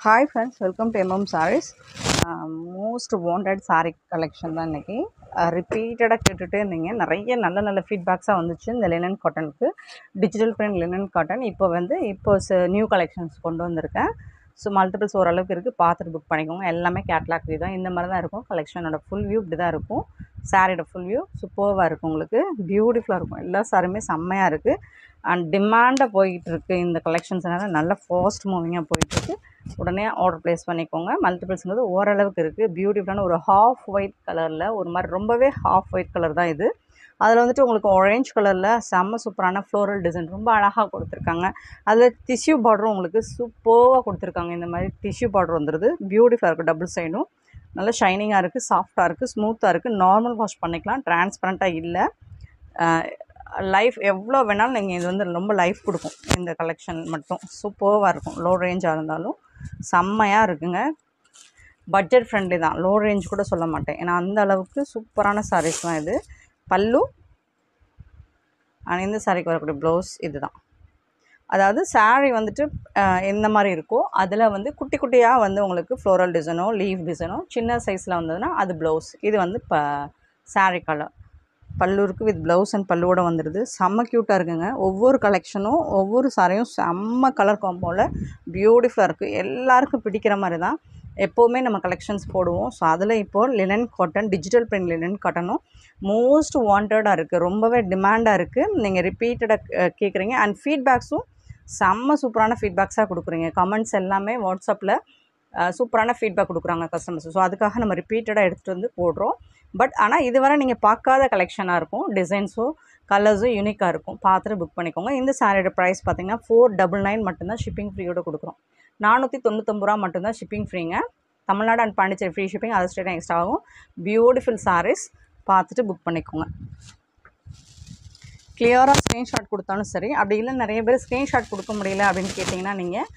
hi friends welcome to MM sarees most wanted saree collection தான் இன்றைக்கி ரிப்பீட்டடாக கேட்டுகிட்டே இருந்தீங்க நிறைய நல்ல நல்ல ஃபீட்பேக்ஸாக வந்துச்சு இந்த லினன் காட்டனுக்கு டிஜிட்டல் பிரிண்ட் லினன் காட்டன் இப்போ வந்து இப்போ நியூ கலெக்ஷன்ஸ் கொண்டு வந்திருக்கேன் ஸோ மல்டிபிள்ஸ் ஓரளவுக்கு இருக்குது பார்த்துட்டு புக் பண்ணிக்கோங்க எல்லாமே கேட்லாக் வியூ தான் இந்த மாதிரி தான் இருக்கும் கலெக்ஷனோட ஃபுல் வியூ இப்படி தான் இருக்கும் சாரியோட ஃபுல் வியூ சூப்பர்வாக இருக்கும் உங்களுக்கு பியூட்டிஃபுல்லாக இருக்கும் எல்லா சாரியுமே செம்மையாக இருக்குது அண்ட் டிமாண்டாக போயிட்டு இருக்கு இந்த கலெக்ஷன்ஸ்னால நல்ல ஃபாஸ்ட் மூவிங்காக போயிட்டுருக்கு உடனே ஆர்டர் ப்ளேஸ் பண்ணிக்கோங்க மல்டிபிள்ஸுங்கிறது ஓரளவுக்கு இருக்குது பியூட்டிஃபுல்லான ஒரு ஹாஃப் ஒயிட் கலரில் ஒரு மாதிரி ரொம்பவே ஹாஃப் ஒயிட் கலர் தான் இது அதில் வந்துட்டு உங்களுக்கு ஆரஞ்ச் கலரில் செம்ம சூப்பரான ஃப்ளோரல் டிசைன் ரொம்ப அழகாக கொடுத்துருக்காங்க அதில் டிஷ்யூ பார்டரும் உங்களுக்கு சூப்பராக கொடுத்துருக்காங்க இந்த மாதிரி டிஷ்யூ பார்டர் வந்துடுது பியூட்டிஃபுல்லாக இருக்குது டபுள் சைடும் நல்ல ஷைனிங்காக இருக்குது சாஃப்டாக இருக்குது ஸ்மூத்தாக இருக்குது நார்மல் வாஷ் பண்ணிக்கலாம் டிரான்ஸ்பரண்ட்டாக இல்லை லைஃப் எவ்வளோ வேணாலும் நீங்கள் இது வந்து ரொம்ப லைஃப் கொடுக்கும் இந்த கலெக்ஷன் மட்டும் சூப்பராக இருக்கும் லோ ரேஞ்சாக இருந்தாலும் செம்மையாக இருக்குங்க பட்ஜெட் ஃப்ரெண்ட்லி தான் லோ ரேஞ்ச் கூட சொல்ல மாட்டேன் ஏன்னா அந்த அளவுக்கு சூப்பரான சாரீஸ் தான் இது பல்லு அண்ட் இந்த சாரிக்கு வரக்கூடிய ப்ளவுஸ் இது தான் அதாவது சாரீ வந்துட்டு எந்த மாதிரி இருக்கோ அதில் வந்து குட்டி குட்டியாக வந்து உங்களுக்கு ஃப்ளோரல் டிசைனோ லீவ் டிசைனோ சின்ன சைஸில் வந்ததுன்னா அது ப்ளவுஸ் இது வந்து ப சாரீ கலர் பல்லு இருக்குது வித் ப்ளவுஸ் அண்ட் பல்லுவோட வந்துடுது செம்ம க்யூட்டாக இருக்குங்க ஒவ்வொரு கலெக்ஷனும் ஒவ்வொரு சாரியும் செம்ம கலர் காம்போவில் பியூட்டிஃபுல்லாக இருக்குது எல்லாருக்கும் பிடிக்கிற மாதிரி தான் எப்போவுமே நம்ம கலெக்ஷன்ஸ் போடுவோம் ஸோ அதில் இப்போது linen cotton digital print linen காட்டனும் மோஸ்ட் வாண்டடாக இருக்குது ரொம்பவே டிமாண்டாக இருக்குது நீங்கள் ரிப்பீட்டடாக கேட்குறீங்க அண்ட் ஃபீட்பேக்ஸும் செம்ம சூப்பரான ஃபீட்பேக்ஸாக கொடுக்குறீங்க கமெண்ட்ஸ் எல்லாமே வாட்ஸ்அப்பில் சூப்பரான ஃபீட்பேக் கொடுக்குறாங்க கஸ்டமர்ஸ் ஸோ அதுக்காக நம்ம ரிப்பீட்டடாக எடுத்துகிட்டு வந்து போடுறோம் பட் ஆனால் இதுவரை நீங்கள் பார்க்காத கலெக்ஷனாக இருக்கும் டிசைன்ஸும் கலர்ஸும் யூனிக்காக இருக்கும் பார்த்துட்டு புக் பண்ணிக்கோங்க இந்த சாரியோட ப்ரைஸ் பார்த்தீங்கன்னா ஃபோர் டபுள் நைன் மட்டும்தான் ஷிப்பிங் ஃப்ரீயோட கொடுக்குறோம் நானூற்றி தொண்ணூத்தொம்பது ரூபா மட்டும்தான் ஷிப்பிங் ஃப்ரீங்க Tamil Nadu and Pondicherry free shipping அது ஸ்டேட் எக்ஸ்ட்ரா ஆகும் பியூட்டிஃபுல் சாரீஸ் பார்த்துட்டு புக் பண்ணிக்கோங்க கிளியராக ஸ்க்ரீன்ஷாட் கொடுத்தாலும் சரி அப்படி இல்லை நிறைய பேர் ஸ்க்ரீன்ஷாட் கொடுக்க முடியல அப்படின்னு கேட்டிங்கன்னா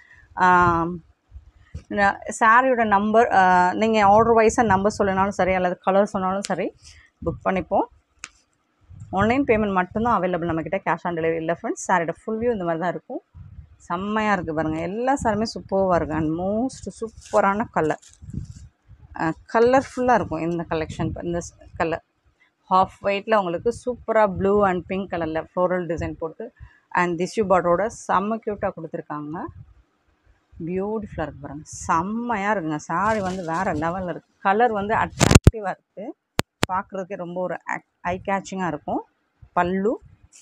நீங்கள் சாரியோட நம்பர் நீங்கள் ஆர்டர் வைஸாக நம்பர் சொல்லினாலும் சரி அல்லது கலர் சொன்னாலும் சரி புக் பண்ணிப்போம் ஆன்லைன் பேமெண்ட் மட்டும்தான் அவைலபிள் நம்மக்கிட்ட கேஷ் ஆன் டெலிவரி இல்லை ஃப்ரெண்ட்ஸ் சாரியோட ஃபுல் வியூ இந்த மாதிரி தான் இருக்கும் செம்மையாக இருக்குது பாருங்கள் எல்லா சாரியுமே சூப்பராக இருக்குது அண்ட் மோஸ்ட் சூப்பரான கலர் கலர்ஃபுல்லாக இருக்கும் இந்த கலெக்ஷன் இந்த கலர் ஹாஃப் ஒயிட்டில் உங்களுக்கு சூப்பராக ப்ளூ அண்ட் பிங்க் கலரில் ஃப்ளோரல் டிசைன் போட்டு அண்ட் திஷ்யூ பார்டரோட செம்ம க்யூட்டாக கொடுத்துருக்காங்க பியூட்டிஃபுல்லாக இருக்குது பாருங்கள் செம்மையாக இருக்குங்க சாரி வந்து வேறு லெவலில் இருக்குது கலர் வந்து அட்ராக்டிவாக இருக்குது பார்க்குறதுக்கே ரொம்ப ஒரு ஐ கேச்சிங்காக இருக்கும் பல்லு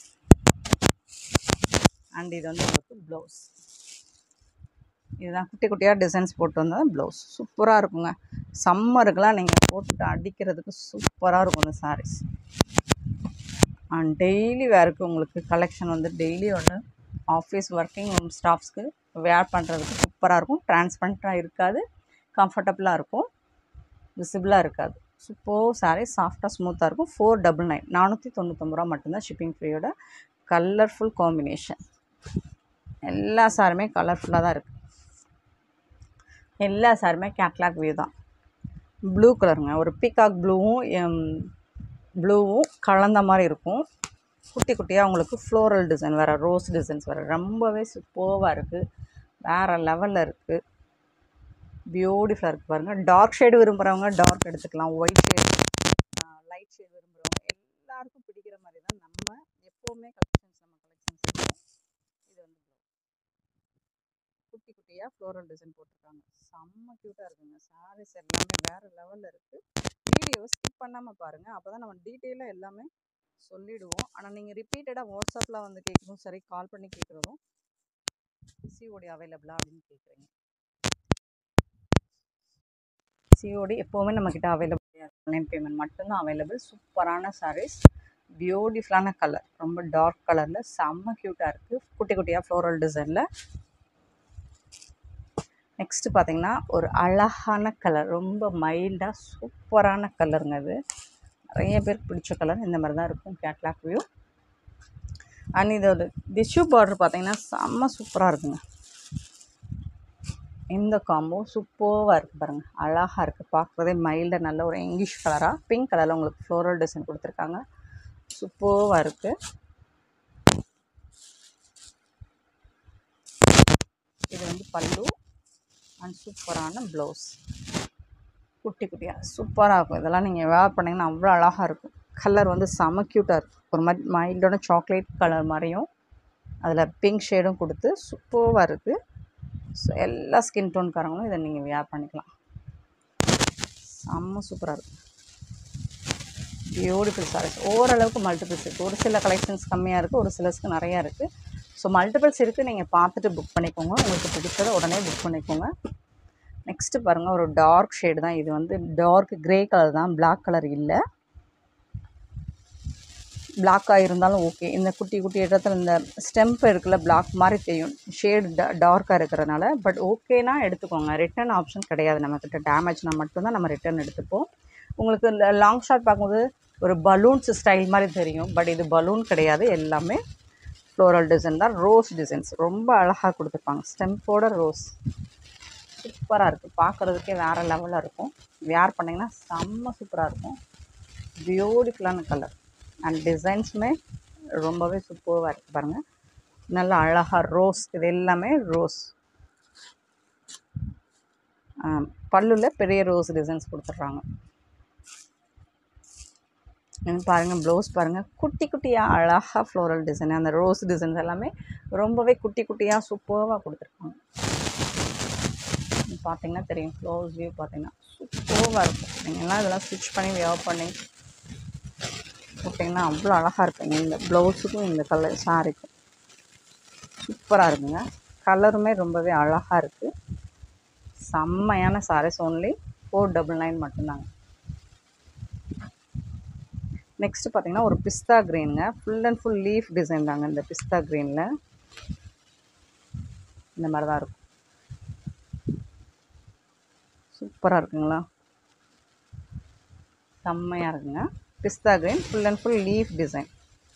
அண்ட் இது வந்து உங்களுக்கு ப்ளவுஸ் இதுதான் குட்டி குட்டியாக டிசைன்ஸ் போட்டு வந்தால் ப்ளவுஸ் சூப்பராக இருக்குங்க சம்மருக்கெலாம் நீங்கள் போட்டு அடிக்கிறதுக்கு சூப்பராக இருக்கும் இந்த சாரீஸ் அண்ட் டெய்லி வேருக்கு உங்களுக்கு கலெக்ஷன் வந்து டெய்லி ஒன்று ஆஃபீஸ் ஒர்க்கிங் ஸ்டாஃப்ஸ்க்கு வேர் பண்ணுறதுக்கு சூப்பராக இருக்கும் டிரான்ஸ்பரண்ட்டாக இருக்காது கம்ஃபர்டபுளாக இருக்கும் விசிபிளாக இருக்காது சூப்பர் சாரீ சாஃப்டாக ஸ்மூத்தாக இருக்கும் ஃபோர் டபுள் நைன் நானூற்றி தொண்ணூத்தொம்பது ரூபா மட்டும்தான் ஷிப்பிங் ஃப்ரீயோட கலர்ஃபுல் காம்பினேஷன் எல்லா சாருமே கலர்ஃபுல்லாக தான் இருக்குது எல்லா சாருமே கேட்லாக் வியூ தான் ப்ளூ கலருங்க ஒரு பீகாக் ப்ளூவும் ப்ளூவும் கலந்த மாதிரி இருக்கும் குட்டி குட்டியாக உங்களுக்கு ஃப்ளோரல் டிசைன் வேறு ரோஸ் டிசைன்ஸ் வேறு ரொம்பவே சூப்பர்வாக இருக்குது வேறு லெவலில் இருக்குது பியூட்டிஃபுல்லாக இருக்குது பாருங்கள் டார்க் ஷேடு விரும்புகிறவங்க டார்க் எடுத்துக்கலாம் ஒயிட் ஷேடு லைட் ஷேடு விரும்புகிறவங்க எல்லாருக்கும் பிடிக்கிற மாதிரி தான் நம்ம எப்போவுமே கலெக்ஷன்ஸ் நம்ம கலெக்ஷன்ஸ் இருக்கும் இது வந்து குட்டி குட்டியாக ஃப்ளோரல் டிசைன் போட்டிருக்காங்க செம்ம க்யூட்டாக இருக்குங்க சாரீஸ் எல்லாமே வேறு லெவலில் இருக்குது வீடியோவை ஸ்கிப் பண்ணாமல் பாருங்கள் அப்போ தான் நம்ம டீட்டெயிலாக எல்லாமே சொல்லிவிடுவோம் ஆனால் நீங்கள் ரிப்பீட்டடாக வாட்ஸ்அப்பில் வந்து கேட்குறதும் சரி கால் பண்ணி கேட்குறதும் சிஓடி அவைலபிளா அப்படின்னு கேட்குறீங்க சிஓடி எப்போவுமே நம்மக்கிட்ட அவைலபிள் ஆன்லைன் பேமெண்ட் மட்டும்தான் அவைலபிள் சூப்பரான சாரீஸ் பியூட்டிஃபுல்லான கலர் ரொம்ப டார்க் கலரில் செம்ம க்யூட்டாக இருக்குது குட்டி குட்டியாக ஃப்ளோரல் டிசைனில் நெக்ஸ்ட்டு பார்த்தீங்கன்னா ஒரு அழகான கலர் ரொம்ப மைல்டாக சூப்பரான கலருங்க அது நிறைய பேருக்கு பிடிச்ச கலர் இந்த மாதிரி தான் இருக்கும் கேட்லாக் வியூ அண்ட் இதோட டிஷ்யூ பார்டர் பார்த்தீங்கன்னா செம்ம சூப்பராக இருக்குங்க இந்த காம்போ சூப்பராக இருக்குது பாருங்கள் அழகாக இருக்குது பார்க்குறதே மைல்டாக நல்ல ஒரு இங்கிலீஷ் கலராக பிங்க் கலரில் உங்களுக்கு ஃப்ளோரல் டிசைன் கொடுத்துருக்காங்க சூப்பராக இருக்குது இது வந்து பல்லு அண்ட் சூப்பரான ப்ளவுஸ் குட்டி குட்டியாக சூப்பராக இருக்கும் இதெல்லாம் நீங்கள் வேர் பண்ணிங்கன்னா அவ்வளோ அழகாக இருக்கும் கலர் வந்து செம க்யூட்டாக இருக்கும் ஒரு மாதிரி மைல்டான சாக்லேட் கலர் மாதிரியும் அதில் பிங்க் ஷேடும் கொடுத்து சூப்பராக இருக்குது ஸோ எல்லா ஸ்கின் டோன்காரங்களும் இதை நீங்கள் வேர் பண்ணிக்கலாம் செம்ம சூப்பராக இருக்கும் பியூட்டிஃபுல் சாரீஸ் ஓரளவுக்கு மல்டிபிள்ஸ் இருக்குது ஒரு சில கலெக்ஷன்ஸ் கம்மியாக இருக்குது ஒரு சிலர்ஸ்க்கு நிறையா இருக்குது ஸோ மல்டிபிள்ஸ் இருக்குது நீங்கள் பார்த்துட்டு புக் பண்ணிக்கோங்க உங்களுக்கு பிடிச்சதை உடனே புக் பண்ணிக்கோங்க நெக்ஸ்ட்டு பாருங்கள் ஒரு டார்க் ஷேடு தான் இது வந்து டார்க் கிரே கலர் தான் பிளாக் கலர் இல்லை பிளாக்காக இருந்தாலும் ஓகே இந்த குட்டி குட்டி இடத்துல இந்த ஸ்டெம்ப் இருக்குல்ல பிளாக் மாதிரி தெரியும் ஷேடு டார்க்காக இருக்கிறதுனால பட் ஓகேனா எடுத்துக்கோங்க ரிட்டர்ன் ஆப்ஷன் கிடையாது நம்மக்கிட்ட டேமேஜ்னா மட்டும்தான் நம்ம ரிட்டர்ன் எடுத்துப்போம் உங்களுக்கு இந்த லாங் ஷாட் பார்க்கும்போது ஒரு பலூன்ஸ் ஸ்டைல் மாதிரி தெரியும் பட் இது பலூன் கிடையாது எல்லாமே ஃப்ளோரல் டிசைன் தான் ரோஸ் டிசைன்ஸ் ரொம்ப அழகாக கொடுத்துருப்பாங்க ஸ்டெம்போட ரோஸ் சூப்பராக இருக்குது பார்க்குறதுக்கே வேறு லெவலில் இருக்கும் வேர் பண்ணிங்கன்னா செம்ம சூப்பராக இருக்கும் பியூட்டிஃபுல்லான கலர் அண்ட் டிசைன்ஸுமே ரொம்பவே சூப்பராக இருக்குது பாருங்கள் நல்ல அழகாக ரோஸ் இது எல்லாமே ரோஸ் பல்லுல பெரிய ரோஸ் டிசைன்ஸ் கொடுத்துட்றாங்க பாருங்கள் ப்ளவுஸ் பாருங்கள் குட்டி குட்டியாக அழகாக ஃப்ளோரல் டிசைன் அந்த ரோஸ் டிசைன்ஸ் எல்லாமே ரொம்பவே குட்டி குட்டியாக சூப்பராக கொடுத்துருக்காங்க பார்த்தீங்கன்னா தெரியும் க்ளோஸ் வியூ பார்த்தீங்கன்னா சூப்பராக இருக்கும் நீங்கள்லாம் இதெல்லாம் ஸ்டிச் பண்ணி வியர் பண்ணி போட்டிங்கன்னா அவ்வளோ அழகாக இருக்குங்க இந்த ப்ளவுஸுக்கும் இந்த கலர் சாரிக்கும் சூப்பராக இருக்குங்க கலருமே ரொம்பவே அழகாக இருக்குது செம்மையான sarees only four double nine மட்டும்தாங்க நெக்ஸ்ட்டு பார்த்தீங்கன்னா ஒரு பிஸ்தா க்ரீனுங்க full and full leaf design தாங்க இந்த பிஸ்தா க்ரீனில் இந்த மாதிரி தான் இருக்கும் சூப்பராக இருக்குங்களா செம்மையாக இருக்குங்க pista green full and full leaf design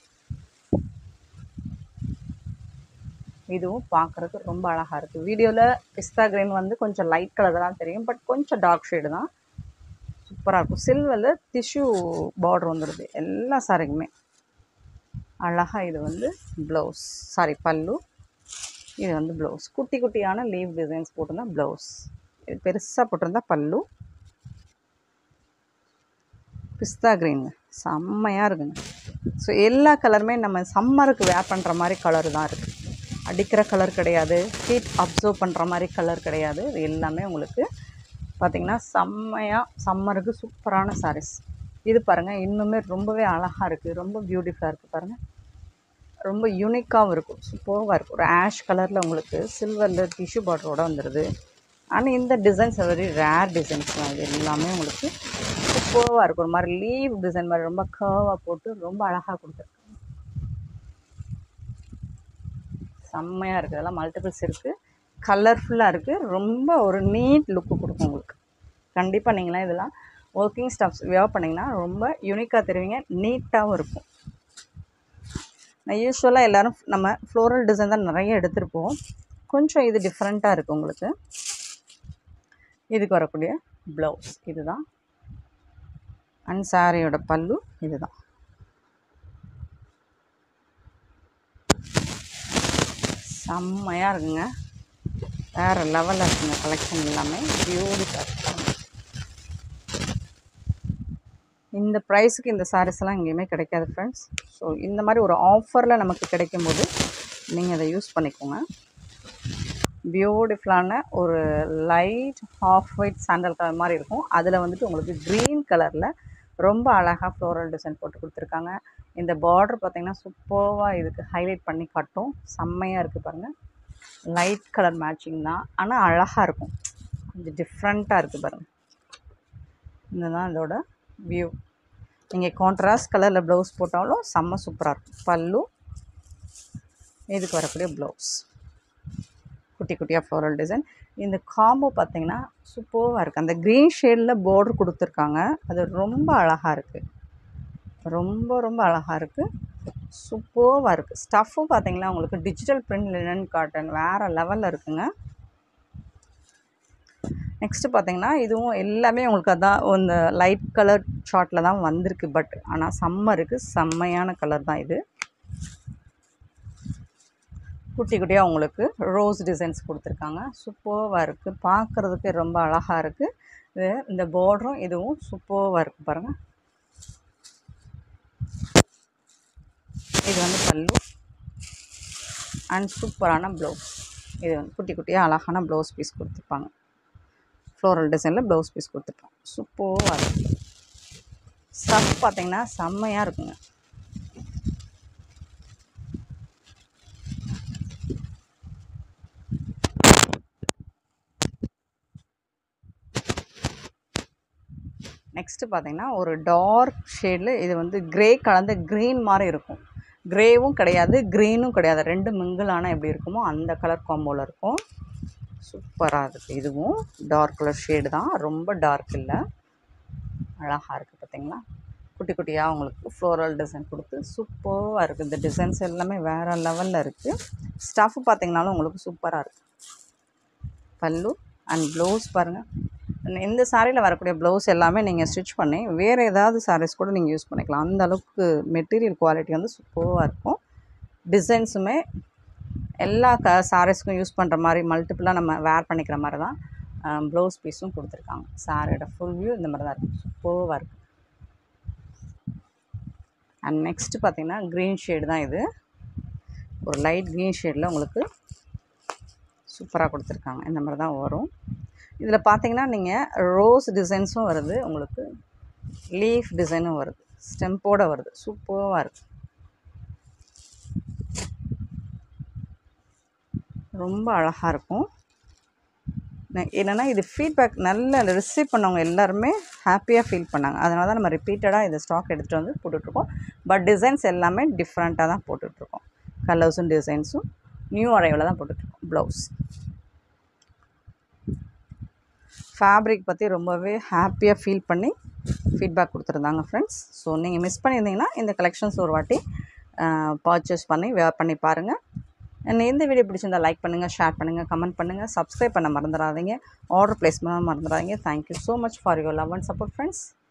இதுவும் பார்க்குறதுக்கு ரொம்ப அழகாக இருக்குது வீடியோவில் பிஸ்தா க்ரீன் வந்து கொஞ்சம் லைட் கலர் தான் தெரியும் பட் கொஞ்சம் டார்க் ஷேடு தான் சூப்பராக இருக்கும் சில்வரில் டிஷ்யூ பார்டர் வந்துடுது எல்லா சாரிக்குமே அழகாக இது வந்து ப்ளவுஸ் சாரி பல்லு இது வந்து ப்ளவுஸ் குட்டி குட்டியான லீவ் டிசைன்ஸ் போட்டிருந்தா ப்ளவுஸ் இது பெருசாக போட்டிருந்தா பல்லு பிஸ்தா க்ரீனுங்க செம்மையாக இருக்குங்க ஸோ எல்லா கலருமே நம்ம சம்மருக்கு வேர் பண்ணுற மாதிரி கலர் தான் இருக்குது அடிக்கிற கலர் கிடையாது ஹீட் அப்சர்வ் பண்ணுற மாதிரி கலர் கிடையாது இது எல்லாமே உங்களுக்கு பார்த்திங்கன்னா செம்மையாக சம்மருக்கு சூப்பரான சாரீஸ் இது பாருங்கள் இன்னுமே ரொம்பவே அழகாக இருக்குது ரொம்ப பியூட்டிஃபுல்லாக இருக்குது பாருங்கள் ரொம்ப யூனிக்காகவும் இருக்கும் சூப்பராக இருக்கும் ஒரு ஆஷ் கலரில் உங்களுக்கு சில்வரில் டிஷ்யூ பார்டரோட வந்துடுது ஆனால் இந்த டிசைன்ஸ் வெரி ரேர் டிசைன்ஸ் தான் இது எல்லாமே உங்களுக்கு சூப்பராக இருக்கும் ஒரு மாதிரி லீவ் டிசைன் மாதிரி ரொம்ப கர்வாக போட்டு ரொம்ப அழகாக கொடுத்துருக்காங்க செம்மையாக இருக்குது அதெல்லாம் மல்டிபிள்ஸ் இருக்குது கலர்ஃபுல்லாக இருக்குது ரொம்ப ஒரு நீட் லுக்கு கொடுக்கும் உங்களுக்கு கண்டிப்பாக நீங்களாம் இதெல்லாம் ஒர்க்கிங் ஸ்டாஃப்ஸ் வேர் பண்ணிங்கன்னா ரொம்ப யூனிக்காக தெரிவிங்க நீட்டாகவும் இருக்கும் நான் யூஸ்வலாக எல்லோரும் நம்ம ஃப்ளோரல் டிசைன் தான் நிறைய எடுத்திருப்போம் கொஞ்சம் இது டிஃப்ரெண்ட்டாக இருக்குது உங்களுக்கு இதுக்கு வரக்கூடிய ப்ளவுஸ் இதுதான் அண்ட் சாரியோட பல்லு இதுதான் செம்மையாக இருக்குங்க வேறு லெவலில் இருக்குங்க கலெக்ஷன் எல்லாமே பியூட்டிஃபுல்லாக இருக்காங்க இந்த ப்ரைஸுக்கு இந்த சாரீஸ்லாம் எங்கேயுமே கிடைக்காது ஃப்ரெண்ட்ஸ் ஸோ இந்த மாதிரி ஒரு ஆஃபரில் நமக்கு கிடைக்கும் போது நீங்கள் அதை யூஸ் பண்ணிக்கோங்க பியூட்டிஃபுல்லான ஒரு light off white sandal colour மாதிரி இருக்கும் அதில் வந்துட்டு உங்களுக்கு க்ரீன் கலரில் ரொம்ப அழகாக ஃப்ளோரல் டிசைன் போட்டு கொடுத்துருக்காங்க இந்த பார்டர் பார்த்திங்கன்னா சூப்பராக இதுக்கு ஹைலைட் பண்ணி காட்டும் செம்மையாக இருக்குது பாருங்கள் லைட் கலர் மேட்சிங் தான் ஆனால் அழகாக இருக்கும் கொஞ்சம் டிஃப்ரெண்ட்டாக இருக்குது பாருங்கள் இதுதான் இதோட வியூ நீங்கள் கான்ட்ராஸ்ட் கலரில் ப்ளவுஸ் போட்டாலும் செம்ம சூப்பராக இருக்கும் பல்லு இதுக்கு வரக்கூடிய ப்ளவுஸ் குட்டி குட்டியாக ஃப்ளோரல் டிசைன் இந்த காம்போ பார்த்தீங்கன்னா சூப்பராக இருக்குது அந்த க்ரீன் ஷேடில் பார்டர் கொடுத்துருக்காங்க அது ரொம்ப அழகாக இருக்குது ரொம்ப ரொம்ப அழகாக இருக்குது சூப்பராக இருக்குது ஸ்டஃப்பும் பார்த்தீங்கன்னா உங்களுக்கு டிஜிட்டல் பிரிண்ட் லினன் காட்டன் வேறு லெவலில் இருக்குங்க நெக்ஸ்ட்டு பார்த்தீங்கன்னா இதுவும் எல்லாமே உங்களுக்கு அதான் இந்த லைட் கலர் ஷார்ட்டில் தான் வந்திருக்கு பட் ஆனால் சம்மருக்கு செம்மையான கலர் தான் இது குட்டி குட்டியாக உங்களுக்கு ரோஸ் டிசைன்ஸ் கொடுத்துருக்காங்க சூப்பர்வாக இருக்குது பார்க்குறதுக்கு ரொம்ப அழகாக இருக்குது இது இந்த பார்டரும் இதுவும் சூப்பர்வாக இருக்குது பாருங்கள் இது வந்து பல்லு அண்ட் சூப்பரான ப்ளவுஸ் இது வந்து குட்டி குட்டியாக அழகான ப்ளவுஸ் பீஸ் கொடுத்துருப்பாங்க ஃப்ளோரல் டிசைனில் ப்ளவுஸ் பீஸ் கொடுத்துருப்பாங்க சூப்பராக இருக்குது ஸ்டஃப் பார்த்தீங்கன்னா செம்மையாக இருக்குங்க நெக்ஸ்ட்டு பார்த்தீங்கன்னா ஒரு டார்க் ஷேடில் இது வந்து க்ரே கலந்த க்ரீன் மாதிரி இருக்கும் க்ரேவும் கிடையாது க்ரீனும் கிடையாது ரெண்டு மிங்கிளான எப்படி இருக்குமோ அந்த கலர் காம்போவில் இருக்கும் சூப்பராக இருக்குது இதுவும் டார்க் கலர் ஷேடு தான் ரொம்ப டார்க் இல்லை அழகாக இருக்குது பார்த்தீங்களா குட்டி குட்டியாக உங்களுக்கு ஃப்ளோரல் டிசைன் கொடுத்து சூப்பராக இருக்குது இந்த டிசைன்ஸ் எல்லாமே வேறு லெவலில் இருக்குது ஸ்டஃப் பார்த்தீங்கனாலும் உங்களுக்கு சூப்பராக இருக்குது பல்லு அண்ட் ப்ளவுஸ் பாருங்கள் இந்த சாரியில் வரக்கூடிய ப்ளவுஸ் எல்லாமே நீங்கள் ஸ்டிச் பண்ணி வேறு ஏதாவது சாரீஸ் கூட நீங்கள் யூஸ் பண்ணிக்கலாம் அந்த அளவுக்கு மெட்டீரியல் குவாலிட்டி வந்து சூப்பராக இருக்கும் டிசைன்ஸுமே எல்லா க சாரீஸ்க்கும் யூஸ் பண்ணுற மாதிரி மல்டிப்புளாக நம்ம வேர் பண்ணிக்கிற மாதிரி தான் ப்ளவுஸ் பீஸும் கொடுத்துருக்காங்க சாரியோட ஃபுல் வியூ இந்த மாதிரி தான் இருக்கும் சூப்பராக இருக்குது அண்ட் நெக்ஸ்ட்டு பார்த்தீங்கன்னா க்ரீன் ஷேடு தான் இது ஒரு லைட் க்ரீன் ஷேடில் உங்களுக்கு சூப்பராக கொடுத்துருக்காங்க இந்த மாதிரி தான் வரும் இதில் பார்த்தீங்கன்னா நீங்கள் ரோஸ் டிசைன்ஸும் வருது உங்களுக்கு லீஃப் டிசைனும் வருது ஸ்டெம்போடு வருது சூப்பராக இருக்குது ரொம்ப அழகாக இருக்கும் என்னென்னா இது ஃபீட்பேக் நல்ல ரிசீவ் பண்ணவங்க எல்லாருமே ஹாப்பியாக ஃபீல் பண்ணாங்க அதனால தான் நம்ம ரிப்பீட்டடாக இந்த ஸ்டாக் எடுத்துகிட்டு வந்து போட்டுட்ருக்கோம் பட் டிசைன்ஸ் எல்லாமே டிஃப்ரெண்ட்டாக தான் போட்டுட்ருக்கோம் கலர்ஸும் டிசைன்ஸும் நியூ அரைவில் தான் போட்டுட்ருக்கோம் ப்ளவுஸ் ஃபேப்ரிக் பற்றி ரொம்பவே ஹாப்பியாக ஃபீல் பண்ணி ஃபீட்பேக் கொடுத்துருந்தாங்க ஃப்ரெண்ட்ஸ் ஸோ நீங்கள் மிஸ் பண்ணியிருந்தீங்கன்னா இந்த கலெக்ஷன்ஸ் ஒரு வாட்டி பர்ச்சேஸ் பண்ணி வேர் பண்ணி பாருங்கள் என்ன இந்த வீடியோ பிடிச்சிருந்தா லைக் பண்ணுங்கள் ஷேர் பண்ணுங்கள் கமெண்ட் பண்ணுங்கள் சப்ஸ்கிரைப் பண்ண மறந்துடாதீங்க ஆர்டர் ப்ளேஸ் பண்ண மறந்துடாதீங்க thank you so much for your love and support friends